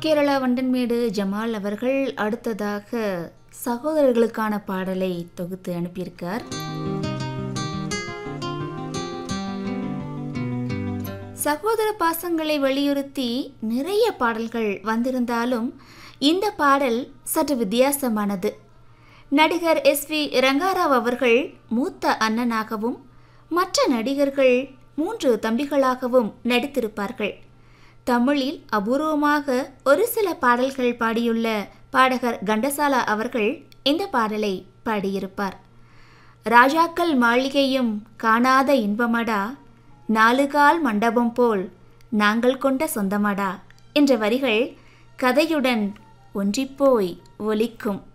Kerala Vandanmedu Jamal அவர்கள் அடுத்ததாக சகோதரர்களுக்கான பாடலை தொகுத்து அனுப்பியிருக்கார் சகோதர பாசங்களை வலியுறுத்தி நிறைய பாடல்கள் வந்திருந்தாலும் இந்த பாடல் சற்று வித்தியாசமானது நடிகர் எஸ் வி ரங்காராவ் அவர்கள் மூத்த அண்ணனாகவும் மற்ற நடிகர்கள் மூன்று தம்பிகளாகவும் நடித்திருப்பார்கள் தமிழில் அபூர்வமாக ஒரு சில பாடல்கள் பாடியுள்ள பாடகர் கண்டசாலா அவர்கள் இந்த பாடலை பாடியிருப்பார் ராஜாக்கள் மாளிகையும் காணாத இன்பமடா நாலுகால் மண்டபம் போல் நாங்கள் கொண்ட சொந்தமடா என்ற வரிகள் கதையுடன் ஒன்றிப்போய் ஒலிக்கும்